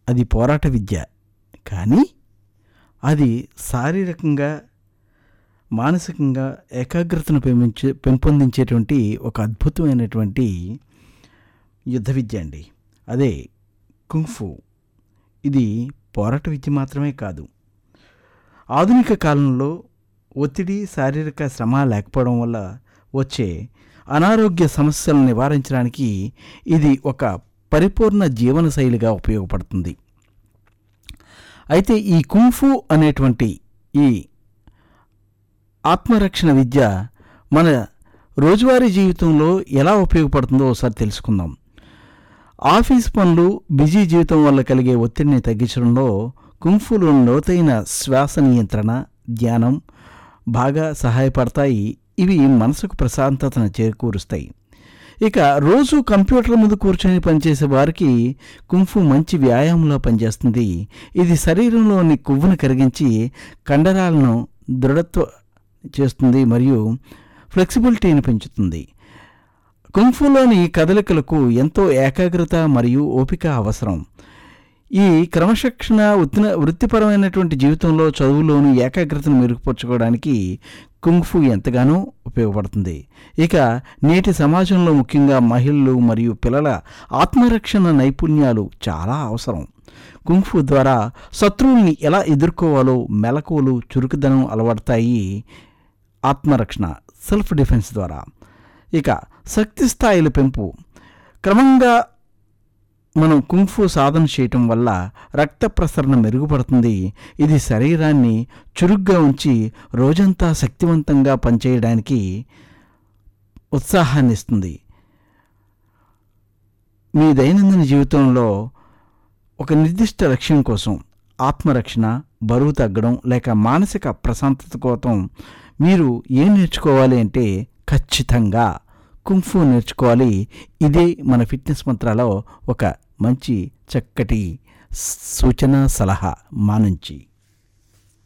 అది పోరాట విద్య కానీ అది శారీరకంగా మానసికంగా ఏకాగ్రతను పెంచే పెంపొందించేటువంటి ఒక అద్భుతమైనటువంటి యుద్ధ విద్య అండి అదే కుంఫు ఇది పోరాట విద్య మాత్రమే కాదు ఆధునిక కాలంలో ఒత్తిడి శారీరక శ్రమ లేకపోవడం వల్ల వచ్చే అనారోగ్య సమస్యలను నివారించడానికి ఇది ఒక పరిపూర్ణ జీవనశైలిగా ఉపయోగపడుతుంది అయితే ఈ కుంఫు అనేటువంటి ఈ ఆత్మరక్షణ విద్య మన రోజువారీ జీవితంలో ఎలా ఉపయోగపడుతుందో ఒకసారి తెలుసుకుందాం ఆఫీస్ పనులు బిజీ జీవితం వల్ల కలిగే ఒత్తిడిని తగ్గించడంలో కుంఫులో లోతైన శ్వాస నియంత్రణ ధ్యానం బాగా సహాయపడతాయి ఇవి మనసుకు ప్రశాంతతను చేకూరుస్తాయి ఇక రోజు కంప్యూటర్ ముందు కూర్చొని పనిచేసే వారికి కుంఫు మంచి వ్యాయామంలో పనిచేస్తుంది ఇది శరీరంలోని కొవ్వును కరిగించి కండరాలను దృఢత్వ చేస్తుంది మరియు ఫ్లెక్సిబిలిటీని పెంచుతుంది కుంఫులోని కదలికలకు ఎంతో ఏకాగ్రత మరియు ఓపిక అవసరం ఈ క్రమశిక్షణ వృత్తిన వృత్తిపరమైనటువంటి జీవితంలో చదువులోను ఏకాగ్రతను మెరుగుపరచుకోవడానికి కుంగ్ఫు ఎంతగానో ఉపయోగపడుతుంది ఇక నేటి సమాజంలో ముఖ్యంగా మహిళలు మరియు పిల్లల ఆత్మరక్షణ నైపుణ్యాలు చాలా అవసరం కుంగ్ఫు ద్వారా శత్రువుల్ని ఎలా ఎదుర్కోవాలో మెలకువలు చురుకుదనం అలవడతాయి ఆత్మరక్షణ సెల్ఫ్ డిఫెన్స్ ద్వారా ఇక శక్తి స్థాయిల పెంపు క్రమంగా మనం కుంఫు సాధన చేయటం వల్ల రక్త ప్రసరణ మెరుగుపడుతుంది ఇది శరీరాన్ని చురుగ్గా ఉంచి రోజంతా శక్తివంతంగా పనిచేయడానికి ఉత్సాహాన్ని ఇస్తుంది మీ దైనందిన జీవితంలో ఒక నిర్దిష్ట లక్ష్యం కోసం ఆత్మరక్షణ బరువు తగ్గడం లేక మానసిక ప్రశాంతత కోసం మీరు ఏం నేర్చుకోవాలి అంటే ఖచ్చితంగా కుంఫు నేర్చుకోవాలి ఇదే మన ఫిట్నెస్ మంత్రాలో ఒక మంచి చక్కటి సూచన సలహా మా నుంచి